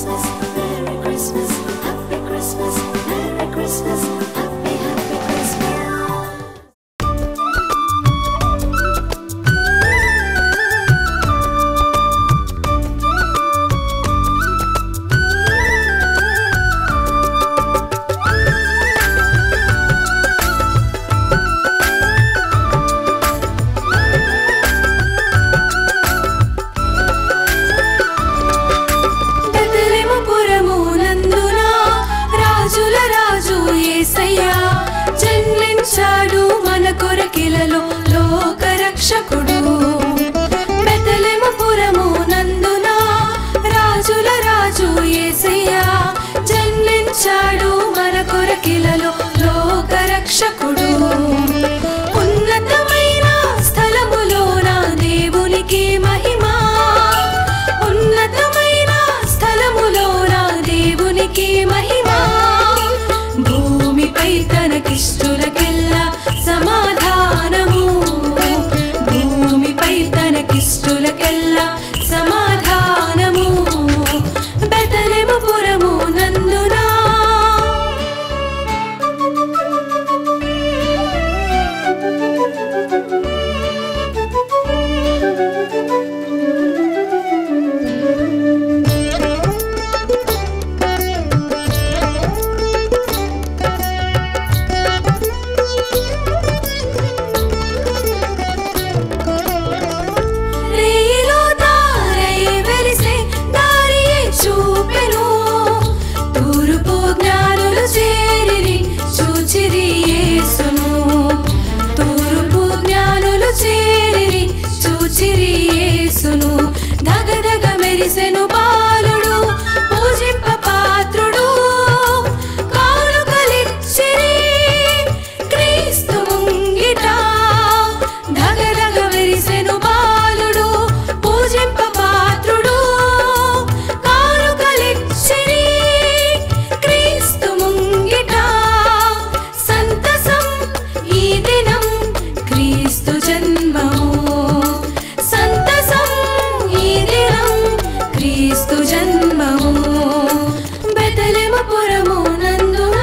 Christmas, Merry Christmas, Happy Christmas, Merry Christmas, Happy, Happy Christmas. బెతలెముపురము నందున రాజుల రాజు యేసయ్య జన్మించాడు మన కొరకిలలో లోక రక్షకుడు బెతలెముపురము నందున రాజుల రాజు యేసయ్య జన్మించాడు మన కొరకిలలో లోక రక్షకుడు ఉన్నతమైన స్థలములోన దేవునికి మహిమా ఉన్నతమైన స్థలములోన దేవునికి మహిమా భూమిపై తనకిష్టులకెల్లా సమాధానము భూమిపై తనకిష్టులకెల్లా సమాధానము బెతలెముపురము నందునా రేయిలో తారై వెలిసే దారియే చూపెను తూర్పు జ్ఞానులు చేరిరి చూచిరి యేసును తూర్పు జ్ఞానులు చేరిరి చూచిరి యేసును దగదగ మెరిసెను బాలుడు పూజింప పాత్రుడు కానుకలిచ్చిరి క్రీస్తు ముంగిట ధగధగ వెరిసెను బాలుడు పూజింప పాత్రుడు కానుకలిచ్చిరి క్రీస్తు ముంగిట సంతసం ఈ దినం క్రీస్తు జన్మము సంతసం ఈ దినం క్రీస్తు జన్మము బెతలెముపురము నందునా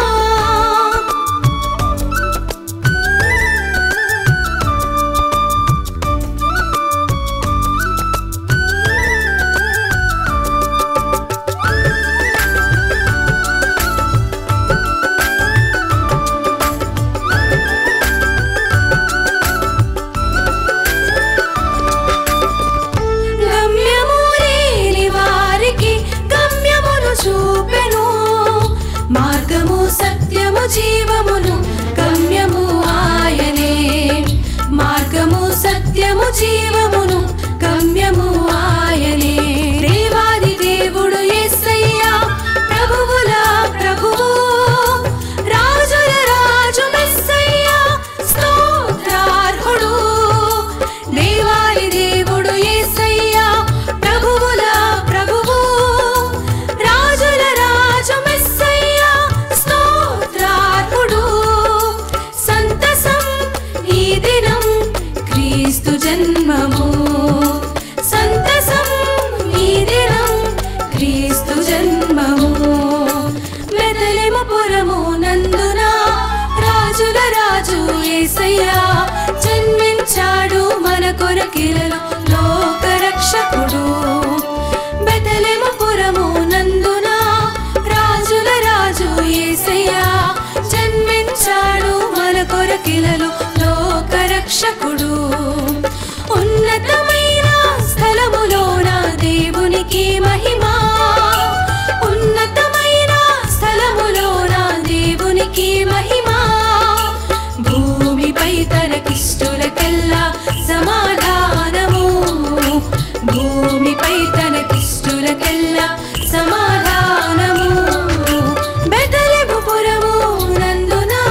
గమ్యము లేని వారికి గమ్యమును చూపెను మార్గము సత్యము జీవమును గమ్యము ఆయనే మార్గము సత్యము జీవమును గమ్యము ఆయనే దేవాది దేవుడు యేసయ్యా ప్రభువుల ప్రభువు రాజుల రాజు మెస్సయ్యా స్తోత్రార్హుడు దేవాది దేవుడు యేసయ్యా ప్రభువుల ప్రభువు రాజుల రాజు మెస్సయ్యా స్తోత్రార్హుడు సంతసం ఈ దినం క్రీస్తు జన్మము సంతసం ఈ దినం క్రీస్తు జన్మము మెదలిమపురము నందున రాజుల రాజు యేసయ్యా జన్మించాడు మన కొరకిలలో లోక రక్షకుడు బెతలెమపురము నందున రాజుల రాజు యేసయ్యా జన్మించాడు మన కొరకిలలో లోక రక్షకుడు ఉన్నతమైన స్థలములోన దేవునికి మహిమా ఉన్నతమైన స్థలములోన దేవునికి మహిమా భూమిపై తనకిష్టులకెల్లా సమాధానము భూమిపై తనకిష్టులకెల్లా సమాధానము బెతలెముపురము నందునా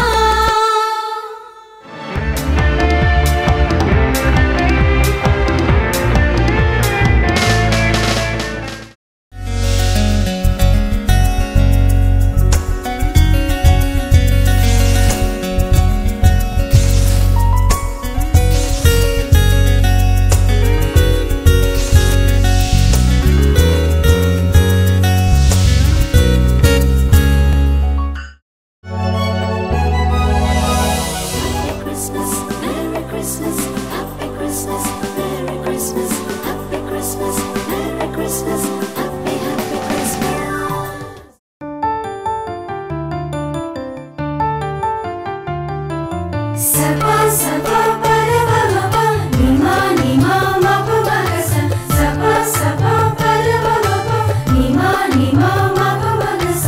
సప సప పర పమ ప నిమా నిమా మప మగస సప సప పర పమ ప నిమా నిమా మప మగస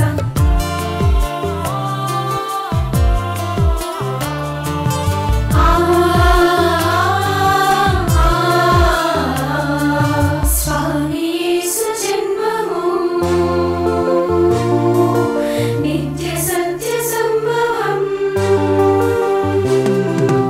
ఆ స్వామి యేసు జన్మము నిత్య సత్య సంభవం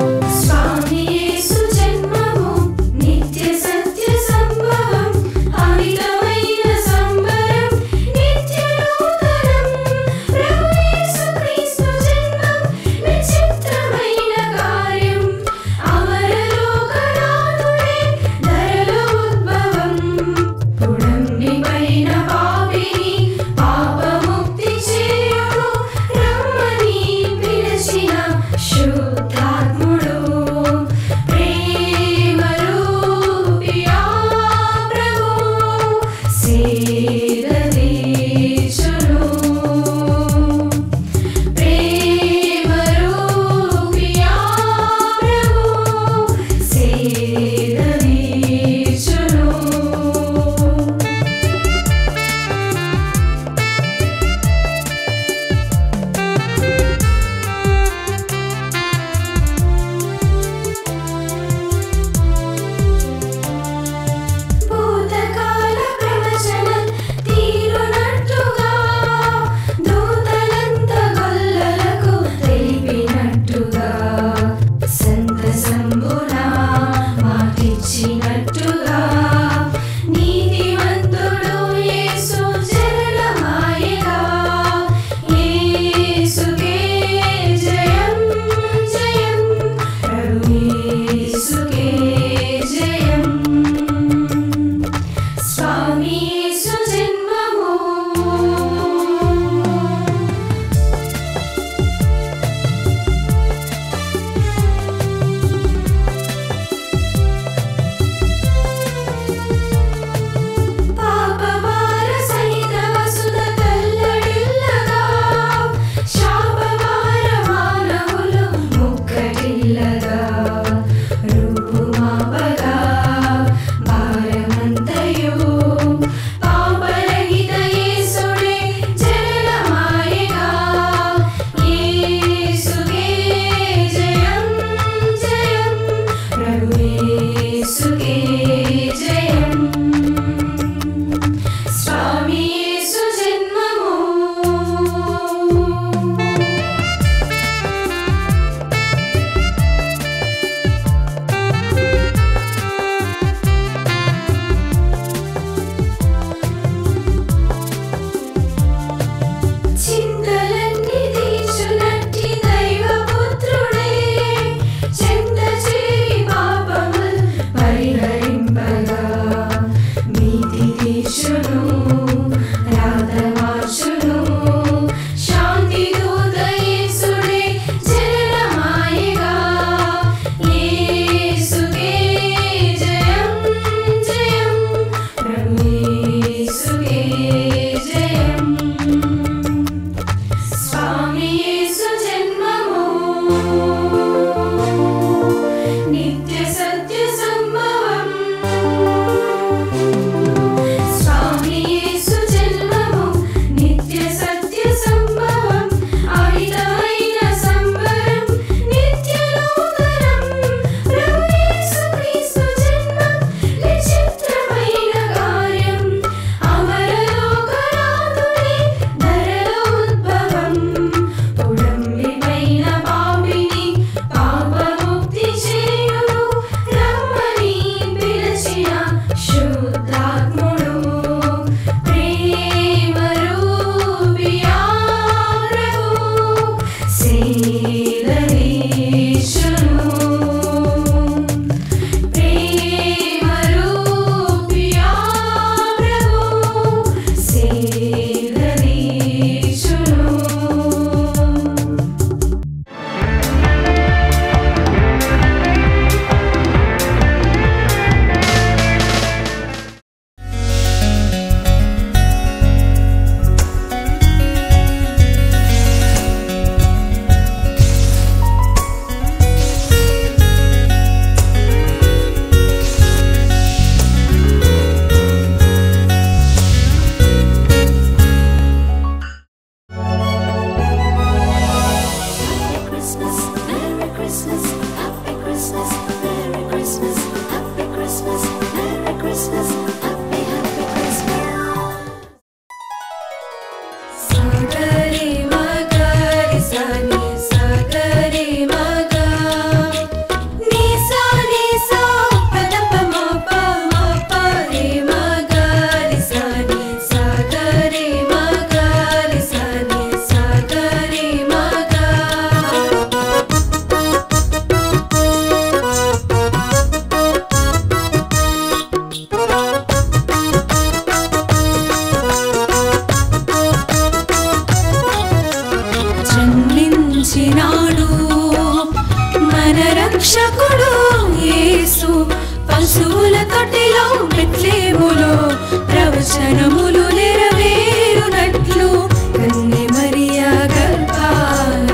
రక్షకుడు యేసు పశువుల తొట్టిలో బెత్లెహేములో ప్రవచనములు నెరవేరునట్లు కన్నె మరియా గర్భాన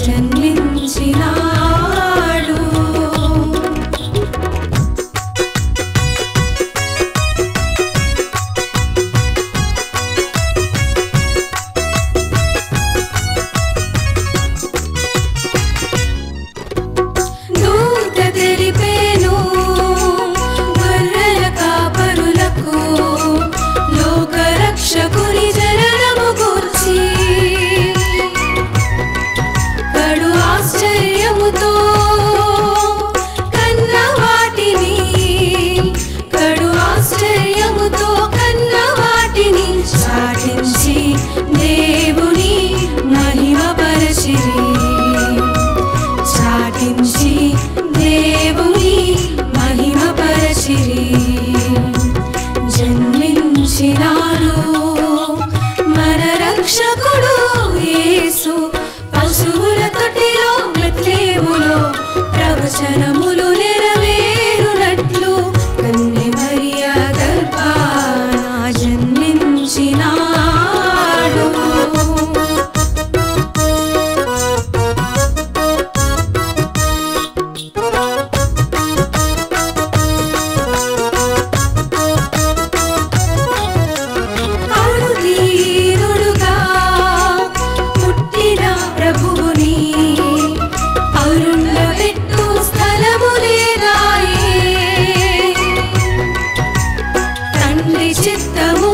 జన్మించినాడు దూత తెలిపేను గొర్రెల కాపరులకు లోక రక్షకుని జననము గూర్చి కడు ఆశ్చర్యముతో కన్న వాటిని కడు ఆశ్చర్యముతో కన్న వాటిని చాటించి దేవుని మహిమపరచిరి చాటించి దేవుని మహిమపరచిరి జన్మించినాడు మన రక్షకుడు యేసు పశువుల తొట్టిలో బెత్లెహేములో ప్రవచనములు నెరవేరునట్లు కన్నె మరియా గర్భాన జన్మించినాడు కరుణ తీరుడుగా పుట్టిన ప్రభువుని అరుండబెట్టు స్థలము లేదాయే తండ్రి చిత్తము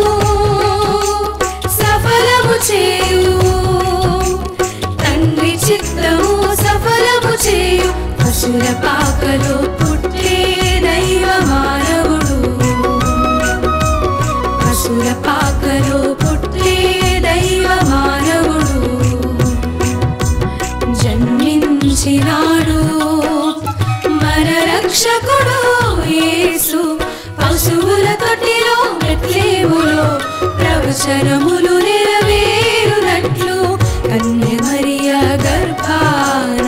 సఫలము చేయు తండ్రి చిత్తము సఫలము చేయు పశుల పాకలో పుట్టే దైవ మానవుడు పశుల పాకలో పుట్టే దైవ మానవుడు జన్మించినాడు మన రక్షకుడు యేసు పశువుల తొట్టిలో బెత్లెహేములో ప్రవచనములు నెరవేరునట్లు కన్య మరియా గర్భాన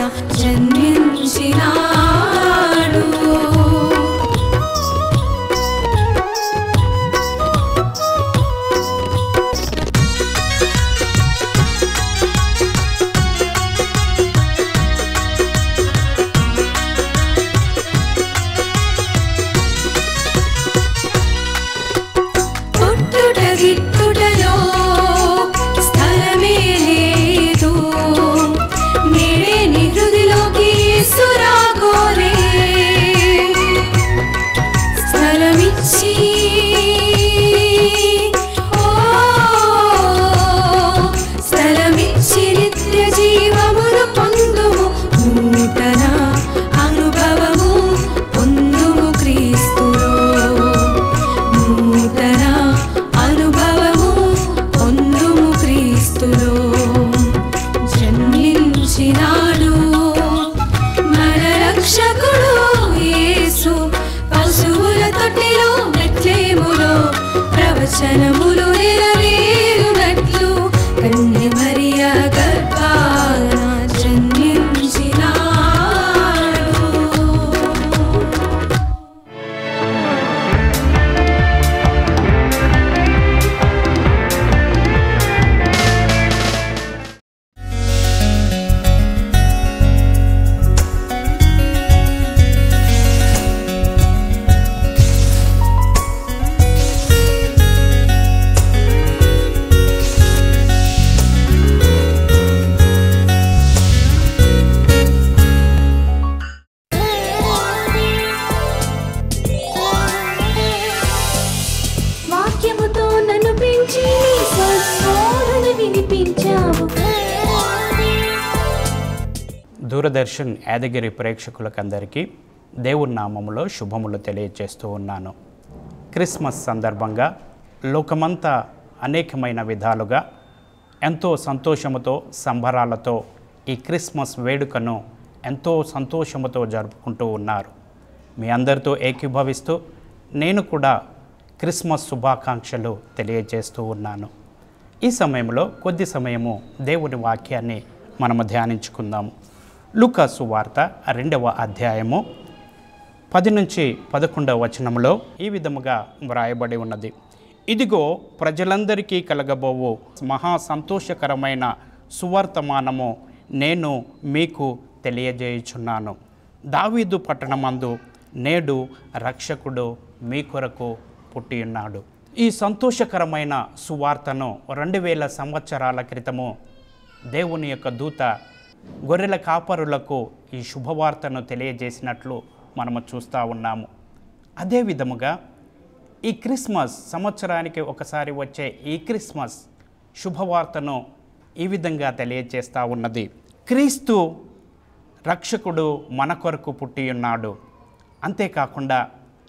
జన్మించినాడు పుట్టుట గిట్టుటలో స్థలమే లేదు నేడే నీ హృదిలోకి సురాగోరే స్థలమిచ్చి ఓ స్థలమిచ్చి నిత్య జీవమును పొందుము నూతన అనుభవము పొందుము క్రీస్తులో నూతన అనుభవము పొందుము క్రీస్తులో జన్మించినాడు మన రక్షకుడు యేసు పశువుల తొట్టిలో బెత్లెహేములో ప్రవచనములు నెరవేరునట్లు కన్య మరియా గర్భాన జన్మించినాడు వాక్యముతో నన్ను పెంచి నీ స్వస్వరణ వినిపించావు దూరదర్శన్ యాదగిరి ప్రేక్షకులకందరికీ దేవుని నామములో శుభములు తెలియజేస్తూ ఉన్నాను క్రిస్మస్ సందర్భంగా లోకమంతా అనేకమైన విధాలుగా ఎంతో సంతోషముతో సంబరాలతో ఈ క్రిస్మస్ వేడుకను ఎంతో సంతోషముతో జరుపుకుంటూ ఉన్నారు మీ అందరితో ఏకీభవిస్తూ నేను కూడా క్రిస్మస్ శుభాకాంక్షలు తెలియజేస్తూ ఉన్నాను ఈ సమయంలో కొద్ది సమయము దేవుని వాక్యాన్ని మనము ధ్యానించుకుందాము లూకాసు వార్త రెండవ అధ్యాయము పది నుంచి పదకొండవ వచనంలో ఈ విధముగా వ్రాయబడి ఉన్నది ఇదిగో ప్రజలందరికీ కలగబోవు మహా సంతోషకరమైన సువర్తమానము నేను మీకు తెలియజేయుచున్నాను దావీదు పట్టణమందు నేడు రక్షకుడు మీ కొరకు పుట్టి ఉన్నాడు ఈ సంతోషకరమైన సువార్తను రెండు వేల సంవత్సరాల క్రితము దేవుని యొక్క దూత గొర్రెల కాపరులకు ఈ శుభవార్తను తెలియజేసినట్లు మనము చూస్తూ ఉన్నాము అదే విధముగా ఈ క్రిస్మస్ సంవత్సరానికి ఒకసారి వచ్చే ఈ క్రిస్మస్ శుభవార్తను ఈ విధంగా తెలియజేస్తూ ఉన్నది క్రీస్తు రక్షకుడు మన కొరకు పుట్టి ఉన్నాడు అంతేకాకుండా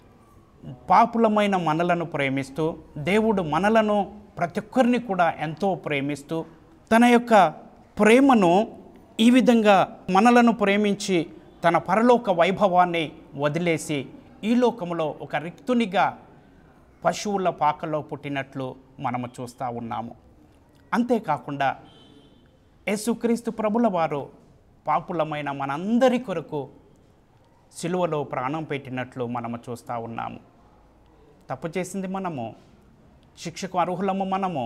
పాపులమైన మనలను ప్రేమిస్తూ దేవుడు మనలను ప్రతి ఒక్కరిని కూడా ఎంతో ప్రేమిస్తూ తన యొక్క ప్రేమను ఈ విధంగా మనలను ప్రేమించి తన పరలోక వైభవాన్ని వదిలేసి ఈ లోకములో ఒక రిక్తునిగా పశువుల పాకలో పుట్టినట్లు మనము చూస్తూ ఉన్నాము అంతేకాకుండా యేసుక్రీస్తు ప్రభుల వారు పాపులమైన మనందరి కొరకు సిలువలో ప్రాణం పెట్టినట్లు మనము చూస్తూ ఉన్నాము తప్పు చేసింది మనము శిక్షకు అర్హులము మనము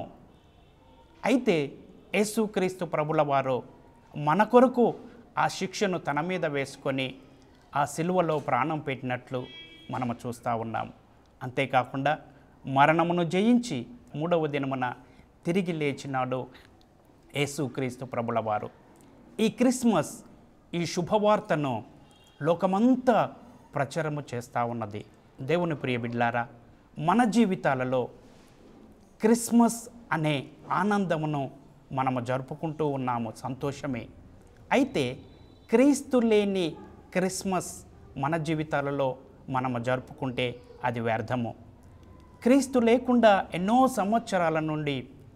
అయితే యేసుక్రీస్తు ప్రభుల వారు మన కొరకు ఆ శిక్షను తన మీద వేసుకొని ఆ సిలువలో ప్రాణం పెట్టినట్లు మనము చూస్తూ ఉన్నాము అంతేకాకుండా మరణమును జయించి మూడవ దినమున తిరిగి లేచినాడు యేసుక్రీస్తు ప్రభుల వారు ఈ క్రిస్మస్ ఈ శుభవార్తను లోకమంతా ప్రచారము చేస్తూ ఉన్నది దేవుని ప్రియ బిడ్లారా మన జీవితాలలో క్రిస్మస్ అనే ఆనందమును మనము జరుపుకుంటూ ఉన్నాము సంతోషమే అయితే క్రీస్తు లేని క్రిస్మస్ మన జీవితాలలో మనము జరుపుకుంటే అది వ్యర్థము క్రీస్తు లేకుండా ఎన్నో సంవత్సరాల నుండి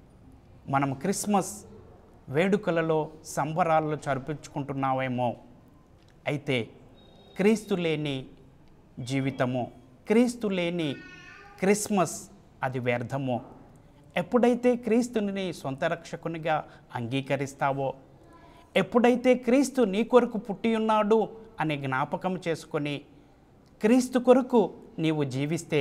మనం క్రిస్మస్ వేడుకలలో సంబరాలను జరిపించుకుంటున్నామేమో అయితే క్రీస్తు లేని జీవితము క్రీస్తు లేని క్రిస్మస్ అది వ్యర్థము ఎప్పుడైతే క్రీస్తుని సొంత రక్షకునిగా అంగీకరిస్తావో ఎప్పుడైతే క్రీస్తు నీ కొరకు పుట్టి ఉన్నాడు అనే జ్ఞాపకం చేసుకొని క్రీస్తు కొరకు నీవు జీవిస్తే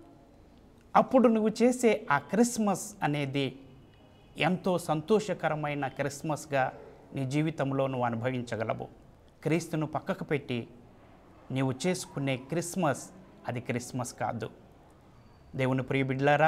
అప్పుడు నువ్వు చేసే ఆ క్రిస్మస్ అనేది ఎంతో సంతోషకరమైన క్రిస్మస్గా నీ జీవితంలో నువ్వు అనుభవించగలవు క్రీస్తును పక్కకు పెట్టి నీవు చేసుకునే క్రిస్మస్ అది క్రిస్మస్ కాదు దేవుని ప్రియ బిడ్లారా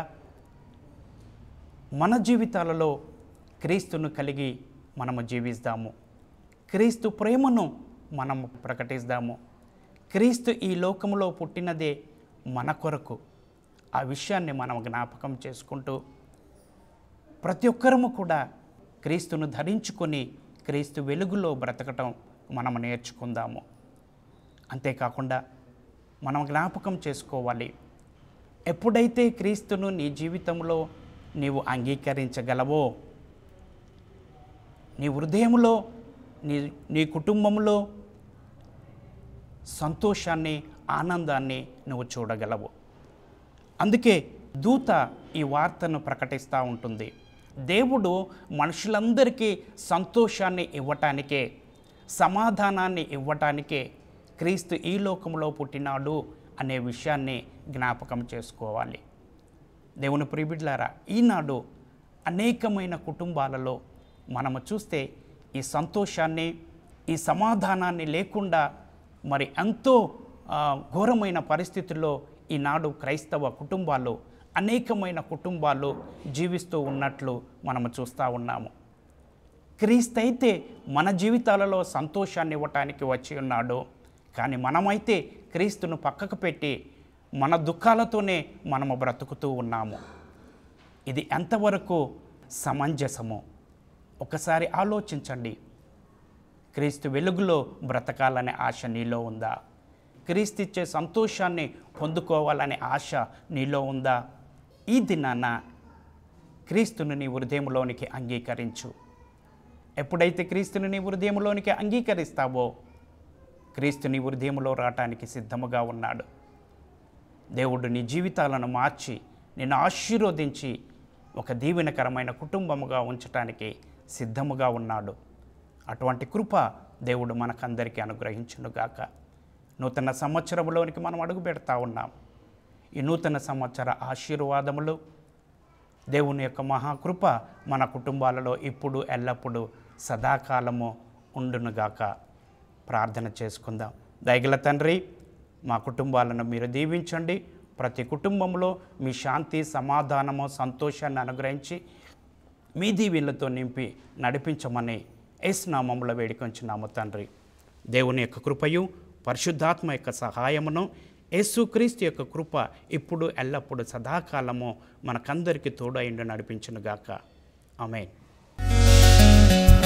మన జీవితాలలో క్రీస్తును కలిగి మనము జీవిస్తాము క్రీస్తు ప్రేమను మనము ప్రకటిస్తాము క్రీస్తు ఈ లోకంలో పుట్టినదే మన కొరకు ఆ విషయాన్ని మనం జ్ఞాపకం చేసుకుంటూ ప్రతి ఒక్కరము కూడా క్రీస్తును ధరించుకొని క్రీస్తు వెలుగులో బ్రతకటం మనం నేర్చుకుందాము అంతేకాకుండా మనం జ్ఞాపకం చేసుకోవాలి ఎప్పుడైతే క్రీస్తును నీ జీవితంలో నీవు అంగీకరించగలవో నీ హృదయంలో నీ నీ కుటుంబంలో సంతోషాన్ని ఆనందాన్ని నువ్వు చూడగలవు అందుకే దూత ఈ వార్తను ప్రకటిస్తూ ఉంటుంది దేవుడు మనుషులందరికీ సంతోషాన్ని ఇవ్వటానికే సమాధానాన్ని ఇవ్వటానికే క్రీస్తు ఈ లోకంలో పుట్టినాడు అనే విషయాన్ని జ్ఞాపకం చేసుకోవాలి దేవుని ప్రిబిడ్లారా ఈనాడు అనేకమైన కుటుంబాలలో మనము చూస్తే ఈ సంతోషాన్ని ఈ సమాధానాన్ని లేకుండా మరి ఎంతో ఆ, ఘోరమైన పరిస్థితుల్లో ఈనాడు క్రైస్తవ కుటుంబాలు అనేకమైన కుటుంబాలు జీవిస్తూ ఉన్నట్లు మనము చూస్తూ ఉన్నాము క్రీస్తైతే మన జీవితాలలో సంతోషాన్ని ఇవ్వటానికి వచ్చి ఉన్నాడు కానీ మనమైతే క్రీస్తును పక్కకు పెట్టి మన దుఃఖాలతోనే మనము బ్రతుకుతూ ఉన్నాము ఇది ఎంతవరకు సమంజసము ఒకసారి ఆలోచించండి క్రీస్తు వెలుగులో బ్రతకాలనే ఆశ నీలో ఉందా క్రీస్తు ఇచ్చే సంతోషాన్ని పొందుకోవాలనే ఆశ నీలో ఉందా ఈ దినాన క్రీస్తుని నీ హృదయంలోనికి అంగీకరించు ఎప్పుడైతే క్రీస్తుని నీ హృదయంలోనికి అంగీకరిస్తావో క్రీస్తు నీ హృదయంలో రావటానికి సిద్ధముగా ఉన్నాడు దేవుడు నీ జీవితాలను మార్చి నిన్ను ఆశీర్వదించి ఒక దీవెనకరమైన కుటుంబముగా ఉంచటానికి సిద్ధముగా ఉన్నాడు అటువంటి కృప దేవుడు మనకందరికీ అనుగ్రహించునుగాక నూతన సంవత్సరంలోనికి మనం అడుగు పెడతా ఉన్నాం ఈ నూతన సంవత్సర ఆశీర్వాదములు దేవుని యొక్క మహాకృప మన కుటుంబాలలో ఇప్పుడు ఎల్లప్పుడూ సదాకాలము ఉండునుగాక ప్రార్థన చేసుకుందాం దయగల తండ్రి మా కుటుంబాలను మీరు దీవించండి ప్రతి కుటుంబంలో మీ శాంతి సమాధానము సంతోషాన్ని అనుగ్రహించి మీ దీవెనలతో నింపి నడిపించమని ఏసునామంలో వేడుకొంచున్నాము తండ్రి దేవుని యొక్క కృపయు పరిశుద్ధాత్మ యొక్క సహాయమును యేసుక్రీస్తు యొక్క కృప ఇప్పుడు ఎల్లప్పుడూ సదాకాలము మనకందరికీ తోడైండు నడిపించునుగాక ఆమెన్